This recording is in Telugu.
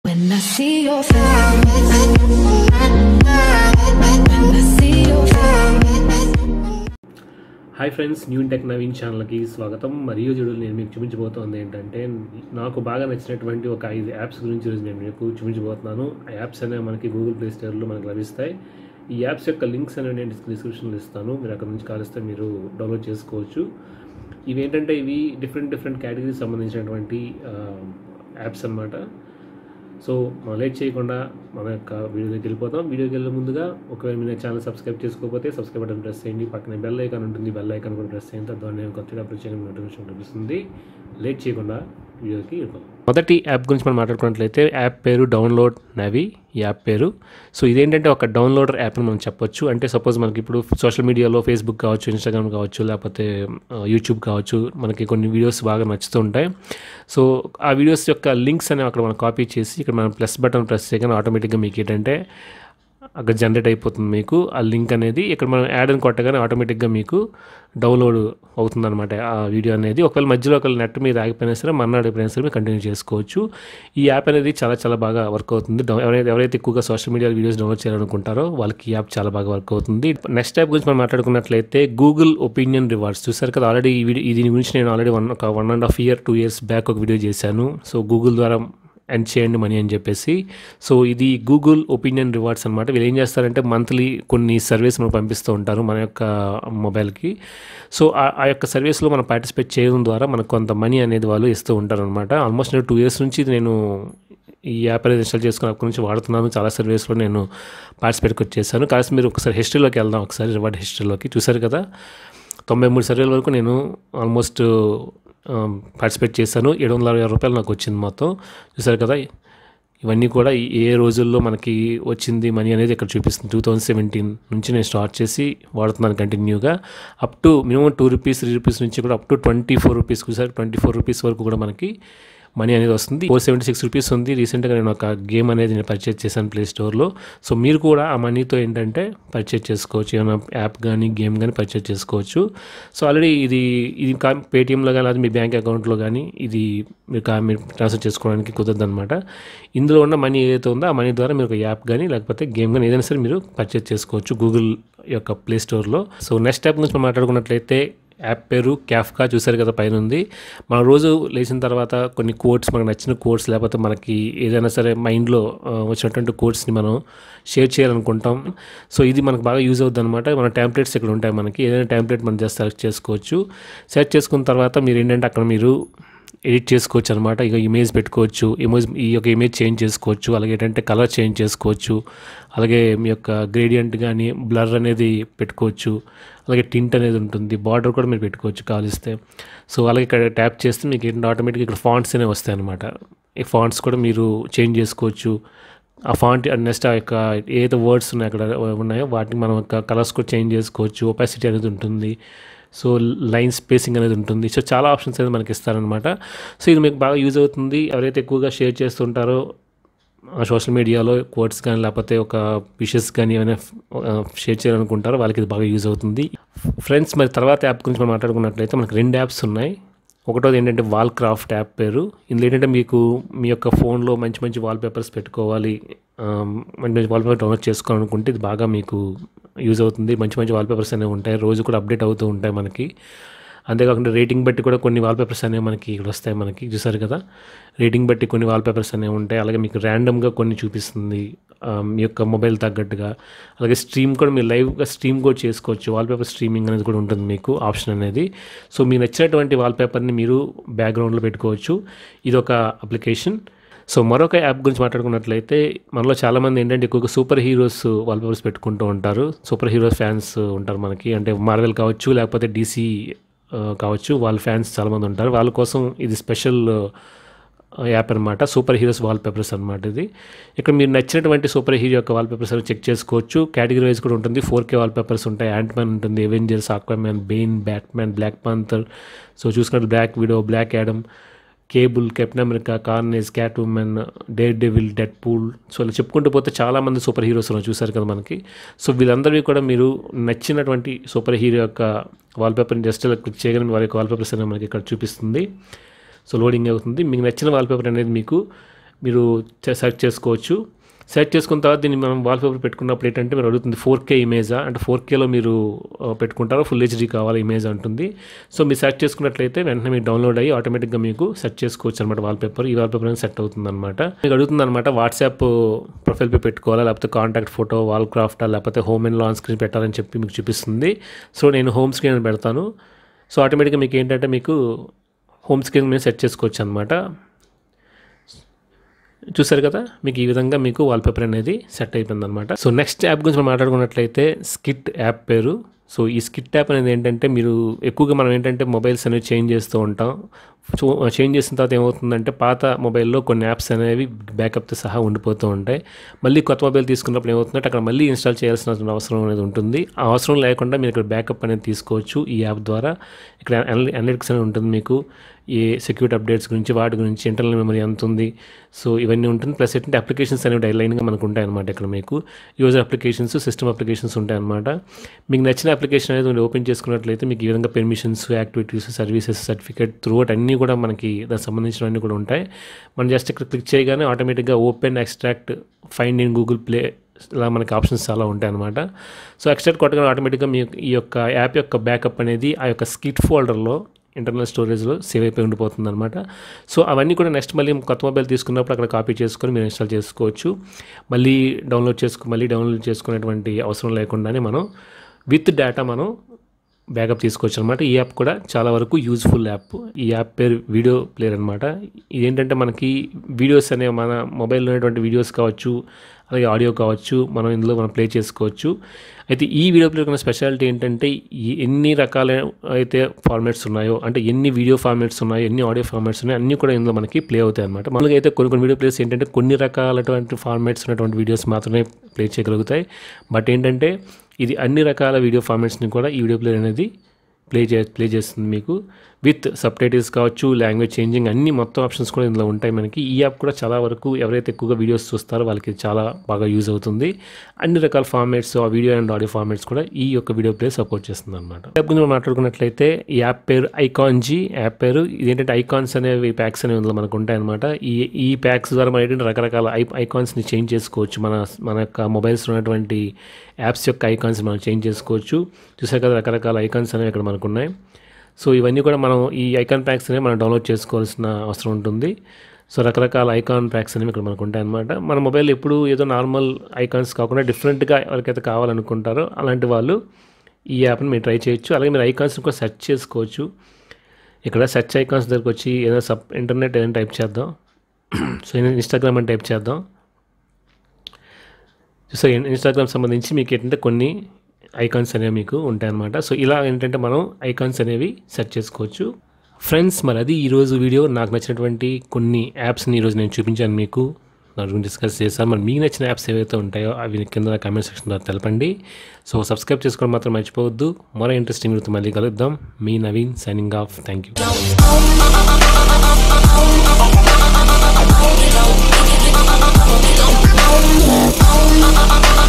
When I see your face, when I see your face. Hi friends new tech Naveen ఛానల్కి స్వాగతం మరియు చూడు నేను మీకు చూపించబోతోంది ఏంటంటే నాకు బాగా నచ్చినటువంటి ఒక ఐదు యాప్స్ గురించి ఈరోజు నేను మీకు చూపించబోతున్నాను ఆ యాప్స్ అనేవి మనకి గూగుల్ ప్లే స్టోర్లో మనకు లభిస్తాయి ఈ యాప్స్ యొక్క లింక్స్ అనేవి నేను డిస్క్రిప్షన్లో ఇస్తాను మీరు అక్కడ నుంచి కాలిస్తే మీరు డౌన్లోడ్ చేసుకోవచ్చు ఇవి ఏంటంటే ఇవి డిఫరెంట్ డిఫరెంట్ కేటగిరీకి సంబంధించినటువంటి యాప్స్ అన్నమాట సో మనం లేట్ చేయకుండా మన యొక్క వీడియోకి వెళ్ళిపోతాం వీడియోకి వెళ్ళే ముందుగా ఒకవేళ మీరు ఛానల్ సబ్స్క్రైబ్ చేసుకోకపోతే సబ్స్క్రైబ్ బటన్ ప్రెస్ చేయండి పక్కనే బెల్ ఐకాన్ ఉంటుంది బెల్ ఐకాన్ కూడా ప్రెస్ చేయండి తద్వారా నేను కొత్తగా అప్లోడ్ చేయడం నోటిఫికేషన్ లభిస్తుంది లేట్ చేయకుండా వీడియోకి వెళ్ళిపోతాం మొదటి యాప్ గురించి మనం మాట్లాడుకున్నట్లయితే యాప్ పేరు డౌన్లోడ్ నవి ఈ యాప్ పేరు సో ఇదేంటంటే ఒక డౌన్లోడర్ యాప్ అని మనం చెప్పొచ్చు అంటే సపోజ్ మనకి ఇప్పుడు సోషల్ మీడియాలో ఫేస్బుక్ కావచ్చు ఇన్స్టాగ్రామ్ కావచ్చు లేకపోతే ఆ, యూట్యూబ్ కావచ్చు మనకి కొన్ని వీడియోస్ బాగా నచ్చుతూ ఉంటాయి సో ఆ వీడియోస్ యొక్క లింక్స్ అనేవి అక్కడ మనం కాపీ చేసి ఇక్కడ మనం ప్లస్ బటన్ ప్రెస్ చేయగానే ఆటోమేటిక్గా మీకు ఏంటంటే అక్కడ జనరేట్ అయిపోతుంది మీకు ఆ లింక్ అనేది ఇక్కడ మనం యాడ్ అని కొట్టగానే ఆటోమేటిక్గా మీకు డౌన్లోడ్ అవుతుంది అనమాట ఆ వీడియో అనేది ఒకవేళ మధ్యలో ఒకవేళ నెట్ మీద ఆగిపోయినా సరే మన్నాడు ఎప్పుడైనా సరే మీరు కంటిన్యూ చేసుకోవచ్చు ఈ యాప్ అనేది చాలా చాలా బాగా వర్క్ అవుతుంది డౌ- ఎవరైతే ఎవరైతే ఎక్కువగా సోషల్ మీడియా వీడియోస్ డౌన్లోడ్ చేయాలనుకుంటారో వాళ్ళకి ఈ యాప్ చాలా బాగా వర్క్ అవుతుంది నెక్స్ట్ యాప్ గురించి మనం మాట్లాడుకున్నట్లయితే గూగుల్ ఒపీనియన్ రివార్డ్స్ చూసారు కదా ఆల్రెడీ ఈ వీడియో దీని గురించి నేను ఆల్రెడీ వన్ ఒక one and half year two years back ఒక వీడియో చేశాను సో గూగుల్ ద్వారా ఎండ్ చేయండి మనీ అని చెప్పేసి సో ఇది గూగుల్ ఒపీనియన్ రివార్డ్స్ అనమాట వీళ్ళు ఏం చేస్తారంటే మంత్లీ కొన్ని సర్వీస్ మనకు పంపిస్తూ ఉంటారు మన యొక్క మొబైల్కి సో ఆ ఆ యొక్క సర్వీస్లో మనం పార్టిసిపేట్ చేయడం ద్వారా మనకు కొంత మనీ అనేది వాళ్ళు ఇస్తూ ఉంటారు అనమాట ఆల్మోస్ట్ నేను టూ ఇయర్స్ నుంచి ఇది నేను ఈ యాప్ అనేది ఇన్స్టాల్ చేసుకుని అప్పటి నుంచి వాడుతున్నాను చాలా సర్వీస్లో నేను పార్టిసిపేట్ చేశాను కాస్త మీరు ఒకసారి హిస్టరీలోకి వెళ్దాం ఒకసారి రివార్డ్ హిస్టరీలోకి చూసారు కదా తొంభై మూడు సర్వేల వరకు నేను ఆల్మోస్ట్ పార్టిసిపేట్ చేశాను ఏడు వందల అరవై ఆరు రూపాయలు నాకు వచ్చింది మొత్తం చూసారు కదా ఇవన్నీ కూడా ఈ- ఏ రోజుల్లో మనకి వచ్చింది మనీ అనేది ఇక్కడ చూపిస్తుంది టూ థౌజండ్ సెవెంటీన్ నుంచి నేను స్టార్ట్ చేసి వాడుతున్నాను కంటిన్యూగా up to minimum two rupees three rupees నుంచి కూడా up to twenty four rupees sir twenty four rupees వరకు కూడా మనకి మనీ అనేది వస్తుంది ఫోర్ సెవెంటీ సిక్స్ రూపీస్ ఉంది రీసెంట్గా నేను ఒక గేమ్ అనేది నేను పర్చేజ్ చేశాను ప్లే స్టోర్లో సో మీరు కూడా ఆ మనీతో ఏంటంటే పర్చేజ్ చేసుకోవచ్చు ఏమైనా యాప్ కానీ గేమ్ కానీ పర్చేజ్ చేసుకోవచ్చు సో ఆల్రెడీ ఇది ఇది కా పేటిఎంలో కానీ లేదా మీ బ్యాంక్ అకౌంట్లో కానీ ఇది మీరు కా మీరు ట్రాన్స్ఫర్ చేసుకోవడానికి కుదరదు అనమాట ఇందులో ఉన్న మనీ ఏదైతే ఉందో ఆ మనీ ద్వారా మీరు ఒక యాప్ కానీ లేకపోతే గేమ్ కానీ ఏదైనా సరే మీరు పర్చేజ్ చేసుకోవచ్చు గూగుల్ యొక్క ప్లే స్టోర్లో సో నెక్స్ట్ యాప్ గురించి మనం మాట్లాడుకున్నట్లయితే యాప్ పేరు క్యాఫ్కా చూసారు కదా పైన ఉంది మనం రోజు లేచిన తర్వాత కొన్ని కోడ్స్ మనకు నచ్చిన కోడ్స్ లేకపోతే మనకి ఏదైనా సరే మైండ్లో ఆ, వచ్చినటువంటి కోడ్స్ని మనం షేర్ చేయాలనుకుంటాం సో ఇది మనకు బాగా యూజ్ అవుతుంది అనమాట మన టెంప్లెట్స్ ఇక్కడ ఉంటాయి మనకి ఏదైనా టెంప్లెట్ మనం జస్ట్ సెలెక్ట్ చేసుకోవచ్చు సెలెక్ట్ చేసుకున్న తర్వాత మీరు ఏంటంటే అక్కడ మీరు ఎడిట్ చేసుకోవచ్చు అనమాట ఇక ఇమేజ్ పెట్టుకోవచ్చు ఇమేజ్ ఈ యొక్క ఇమేజ్ చేంజ్ చేసుకోవచ్చు అలాగే ఏంటంటే కలర్ చేంజ్ చేసుకోవచ్చు అలాగే మీ యొక్క గ్రేడియంట్ కానీ బ్లర్ అనేది పెట్టుకోవచ్చు అలాగే టింట్ అనేది ఉంటుంది బార్డర్ కూడా మీరు పెట్టుకోవచ్చు కాలిస్తే సో అలాగే ఇక్కడ ట్యాప్ చేస్తే మీకు ఏంటంటే ఆటోమేటిక్గా ఇక్కడ ఫాంట్స్ అనేవి వస్తాయి అనమాట ఈ ఫాంట్స్ కూడా మీరు చేంజ్ చేసుకోవచ్చు ఆ ఫాంట్ నెక్స్ట్ ఆ యొక్క ఏదైతే వర్డ్స్ ఉన్నాయో అక్కడ ఉన్నాయో వాటిని మనం యొక్క కలర్స్ కూడా చేంజ్ చేసుకోవచ్చు ఒపాసిటీ అనేది ఉంటుంది సో లైన్ స్పేసింగ్ అనేది ఉంటుంది సో చాలా ఆప్షన్స్ అనేది మనకి ఇస్తారనమాట సో ఇది మీకు బాగా యూజ్ అవుతుంది ఎవరైతే ఎక్కువగా షేర్ చేస్తుంటారో సోషల్ మీడియాలో కోట్స్ కానీ లేకపోతే ఒక విషెస్ కానీ ఏమైనా షేర్ చేయాలనుకుంటారో వాళ్ళకి ఇది బాగా యూజ్ అవుతుంది ఫ్రెండ్స్ మరి తర్వాత యాప్ గురించి మనం మాట్లాడుకున్నట్లయితే మనకి రెండు యాప్స్ ఉన్నాయి ఒకటోది ఏంటంటే వాల్ క్రాఫ్ట్ యాప్ పేరు ఇందులో ఏంటంటే మీకు మీ యొక్క ఫోన్లో మంచి మంచి వాల్ పేపర్స్ పెట్టుకోవాలి ఆ, మంచి మంచి వాల్ పేపర్ డౌన్లోడ్ చేసుకోవాలనుకుంటే ఇది బాగా మీకు యూజ్ అవుతుంది మంచి మంచి వాల్ పేపర్స్ అనేవి ఉంటాయి రోజు కూడా అప్డేట్ అవుతూ ఉంటాయి మనకి అంతేకాకుండా రేటింగ్ బట్టి కూడా కొన్ని వాల్పేపర్స్ అనేవి మనకి ఇక్కడ వస్తాయి మనకి చూసారు కదా రేటింగ్ బట్టి కొన్ని వాల్పేపర్స్ అనేవి ఉంటాయి అలాగే మీకు ర్యాండమ్గా కొన్ని చూపిస్తుంది ఆ, మీ యొక్క మొబైల్ తగ్గట్టుగా అలాగే స్ట్రీమ్ కూడా మీరు లైవ్గా స్ట్రీమ్ కూడా చేసుకోవచ్చు వాల్పేపర్ స్ట్రీమింగ్ అనేది కూడా ఉంటుంది మీకు ఆప్షన్ అనేది సో మీకు నచ్చినటువంటి వాల్పేపర్ని మీరు బ్యాక్గ్రౌండ్లో పెట్టుకోవచ్చు ఇది ఒక అప్లికేషన్ సో మరొక యాప్ గురించి మాట్లాడుకున్నట్లయితే మనలో చాలామంది ఏంటంటే ఎక్కువగా సూపర్ హీరోస్ వాల్పేపర్స్ పెట్టుకుంటూ ఉంటారు సూపర్ హీరోస్ ఫ్యాన్స్ ఉంటారు మనకి అంటే మార్వెల్ కావచ్చు లేకపోతే డీసీ కావచ్చు వాళ్ళ ఫ్యాన్స్ చాలామంది ఉంటారు వాళ్ళ కోసం ఇది స్పెషల్ యాప్ అనమాట సూపర్ హీరోస్ వాల్ పేపర్స్ అనమాట ఇది ఇక్కడ మీరు నచ్చినటువంటి సూపర్ హీరో యొక్క వాల్ పేపర్స్ చెక్ చేసుకోవచ్చు కేటగిరీ వైజ్ కూడా ఉంటుంది ఫోర్ కే వాల్ పేపర్స్ ఉంటాయి మ్యాన్ ఉంటుంది Avengers Aquaman Bane Batman Black Panther so చూసుకుంటే Black Widow Black Adam Cable Captain America Carnage Catwoman Daredevil Deadpool so ఇలా చెప్పుకుంటూ పోతే చాలామంది సూపర్ హీరోస్ ఉన్నారు చూసారు కదా మనకి సో వీళ్ళందరివి కూడా మీరు నచ్చినటువంటి సూపర్ హీరో యొక్క వాల్పేపర్ని జస్ట్ ఇలా క్లిక్ చేయగానే వారి యొక్క వాల్పేపర్స్ అనేవి మనకి ఇక్కడ చూపిస్తుంది సో లోడింగ్ అవుతుంది మీకు నచ్చిన వాల్పేపర్ అనేది మీకు మీరు సెర్చ్ చేసుకోవచ్చు సెర్చ్ చేసుకున్న తర్వాత దీన్ని మనం వాల్పేపర్ పెట్టుకున్నప్పుడు ఏంటంటే మీరు అడుగుతుంది ఫోర్ కే ఇమేజా అంటే ఫోర్ కేలో మీరు ఆ, పెట్టుకుంటారో ఫుల్ హెచ్డీ కావాలి ఇమేజ్ అంటుంది సో మీరు సెర్చ్ చేసుకున్నట్లయితే వెంటనే మీకు డౌన్లోడ్ అయ్యి ఆటోమేటిక్గా మీకు సెర్చ్ చేసుకోవచ్చు అనమాట వాల్పేపర్ ఈ వాల్పేపర్ అనేది సెట్ అవుతుంది అనమాట మీకు అడుగుతుంది అనమాట వాట్సాప్ ప్రొఫైల్ పే పెట్టుకోవాలా లేకపోతే కాంటాక్ట్ ఫోటో వాల్ క్రాఫ్టా లేకపోతే హోమ్ అండ్ లాన్ స్క్రీన్ పెట్టాలని చెప్పి మీకు చూపిస్తుంది సో నేను హోమ్ స్క్రీన్ అని పెడతాను సో ఆటోమేటిక్గా మీకు ఏంటంటే మీకు హోమ్ స్క్రీన్ మీద సెట్ చేసుకోవచ్చు అనమాట చూసారు కదా మీకు ఈ విధంగా మీకు వాల్పేపర్ అనేది సెట్ అయిపోయింది అనమాట సో నెక్స్ట్ యాప్ గురించి మనం మాట్లాడుకున్నట్లయితే స్కిట్ యాప్ పేరు సో ఈ స్కిట్ యాప్ అనేది ఏంటంటే మీరు ఎక్కువగా మనం ఏంటంటే మొబైల్స్ అనేవి చేంజ్ చేస్తూ ఉంటాం సో చేంజ్ చేసిన తర్వాత ఏమవుతుందంటే పాత మొబైల్లో కొన్ని యాప్స్ అనేవి బ్యాకప్తో సహా ఉండిపోతూ ఉంటాయి మళ్ళీ కొత్త మొబైల్ తీసుకున్నప్పుడు ఏమవుతుందంటే అక్కడ మళ్ళీ ఇన్స్టాల్ చేయాల్సిన అవసరం అనేది ఉంటుంది ఆ అవసరం లేకుండా మీరు ఇక్కడ బ్యాకప్ అనేది తీసుకోవచ్చు ఈ యాప్ ద్వారా ఇక్కడ అనలిటిక్స్ అనేది ఉంటుంది మీకు ఏ సెక్యూరిటీ అప్డేట్స్ గురించి వాటి గురించి ఇంటర్నల్ మెమరీ ఎంత ఉంది సో ఇవన్నీ ఉంటుంది ప్లస్ ఏంటంటే అప్లికేషన్స్ అనేవి డైలైన్గా మనకు ఉంటాయి అనమాట ఇక్కడ మీకు యూజర్ అప్లికేషన్స్ సిస్టమ్ అప్లికేషన్స్ ఉంటాయి అనమాట మీకు నచ్చిన అప్లికేషన్ అనేది మీరు ఓపెన్ చేసుకున్నట్లయితే మీకు ఈ విధంగా permissions activities services certificate through అన్నీ కూడా మనకి దానికి సంబంధించినవన్నీ కూడా ఉంటాయి మనం జస్ట్ ఇక్కడ క్లిక్ చేయగానే ఆటోమేటిక్గా open extract find in Google Play ఇలా మనకి ఆప్షన్స్ చాలా ఉంటాయి అనమాట సో ఎక్స్ట్రాక్ట్ కొట్టగానే ఆటోమేటిక్గా మీ ఈ యొక్క యాప్ యొక్క బ్యాకప్ అనేది ఆ యొక్క స్కిట్ ఫోల్డర్లో ఇంటర్నల్ స్టోరేజ్లో సేవ్ అయిపోయి ఉండిపోతుంది అనమాట సో అవన్నీ కూడా నెక్స్ట్ మళ్ళీ కొత్త మొబైల్ తీసుకున్నప్పుడు అక్కడ కాపీ చేసుకొని మీరు ఇన్స్టాల్ చేసుకోవచ్చు మళ్ళీ డౌన్లోడ్ చేసుకు మళ్ళీ డౌన్లోడ్ చేసుకునేటువంటి అవసరం లేకుండానే మనం విత్ డేటా మనం బ్యాకప్ తీసుకోవచ్చు అనమాట ఈ యాప్ కూడా చాలా వరకు యూజ్ఫుల్ యాప్ ఈ యాప్ పేరు వీడియో ప్లేయర్ అనమాట ఇదేంటంటే మనకి వీడియోస్ అనే మన మొబైల్లో ఉన్నటువంటి వీడియోస్ కావచ్చు అలాగే ఆడియో కావచ్చు మనం ఇందులో మనం ప్లే చేసుకోవచ్చు అయితే ఈ వీడియో ప్లేయర్ ఉన్న స్పెషాలిటీ ఏంటంటే ఈ ఎన్ని రకాల అయితే ఫార్మాట్స్ ఉన్నాయో అంటే ఎన్ని వీడియో ఫార్మాట్స్ ఉన్నాయో ఎన్ని ఆడియో ఫార్మాట్స్ ఉన్నాయో అన్నీ కూడా ఇందులో మనకి ప్లే అవుతాయి అనమాట మామూలుగా అయితే కొన్ని కొన్ని వీడియో ప్లేయర్స్ ఏంటంటే కొన్ని రకాలటువంటి ఫార్మాట్స్ ఉన్నటువంటి వీడియోస్ మాత్రమే ప్లే చేయగలుగుతాయి బట్ ఏంటంటే ఇది అన్ని రకాల వీడియో ఫార్మాట్స్ని కూడా ఈ వీడియో ప్లేయర్ అనేది ప్లే చే ప్లే చేస్తుంది మీకు విత్ సబ్ టైటిల్స్ కావచ్చు లాంగ్వేజ్ చేంజింగ్ అన్ని మొత్తం ఆప్షన్స్ కూడా ఇందులో ఉంటాయి మనకి ఈ యాప్ కూడా చాలా వరకు ఎవరైతే ఎక్కువగా వీడియోస్ చూస్తారో వాళ్ళకి చాలా బాగా యూజ్ అవుతుంది అన్ని రకాల ఫార్మాట్స్ ఆ వీడియో అండ్ ఆడియో ఫార్మాట్స్ కూడా ఈ యొక్క వీడియో ప్లే సపోర్ట్ చేస్తుంది అనమాట యాప్ గురించి మనం మాట్లాడుకున్నట్లయితే ఈ యాప్ పేరు ఐకాన్ జీ యాప్ పేరు ఇదేంటంటే ఐకాన్స్ అనేవి ప్యాక్స్ అనేవి ఇందులో మనకు ఉంటాయి అనమాట ఈ ఈ ప్యాక్స్ ద్వారా మనం ఏంటంటే రకరకాల ఐ ఐకాన్స్ని చేంజ్ చేసుకోవచ్చు మన మన యొక్క మొబైల్స్లో ఉన్నటువంటి యాప్స్ యొక్క ఐకాన్స్ మనం చేంజ్ చేసుకోవచ్చు చూసారు కదా రకరకాల ఐకాన్స్ అనేవి ఇక్కడ మనకు ఉన్నాయి సో ఇవన్నీ కూడా మనం ఈ ఐకాన్ ప్యాక్స్ అనేవి మనం డౌన్లోడ్ చేసుకోవాల్సిన అవసరం ఉంటుంది సో రకరకాల ఐకాన్ ప్యాక్స్ అనేవి ఇక్కడ మనకు ఉంటాయి అనమాట మన మొబైల్ ఎప్పుడు ఏదో నార్మల్ ఐకాన్స్ కాకుండా డిఫరెంట్గా ఎవరికైతే కావాలనుకుంటారో అలాంటి వాళ్ళు ఈ యాప్ని మీరు ట్రై చేయొచ్చు అలాగే మీరు ఐకాన్స్ కూడా సెర్చ్ చేసుకోవచ్చు ఇక్కడ సెర్చ్ ఐకాన్స్ దగ్గరకు వచ్చి ఏదైనా సబ్ ఇంటర్నెట్ ఏదైనా టైప్ చేద్దాం సో ఇన్స్టాగ్రామ్ అని టైప్ చేద్దాం సో ఇన్స్టాగ్రామ్ సంబంధించి మీకు ఏంటంటే కొన్ని ఐకాన్స్ అనేవి మీకు ఉంటాయన్నమాట సో ఇలా ఏంటంటే మనం ఐకాన్స్ అనేవి సెర్చ్ చేసుకోవచ్చు ఫ్రెండ్స్ మరి అది ఈరోజు వీడియో నాకు నచ్చినటువంటి కొన్ని యాప్స్ని ఈరోజు నేను చూపించాను మీకు దాని గురించి డిస్కస్ చేశాను మరి మీకు నచ్చిన యాప్స్ ఏవైతే ఉంటాయో అవి కింద కామెంట్ సెక్షన్లో తెలపండి సో సబ్స్క్రైబ్ చేసుకోవడం మాత్రం మర్చిపోవద్దు మరో ఇంట్రెస్టింగ్ వీడియోతో మళ్ళీ కలుద్దాం మీ Naveen signing off thank you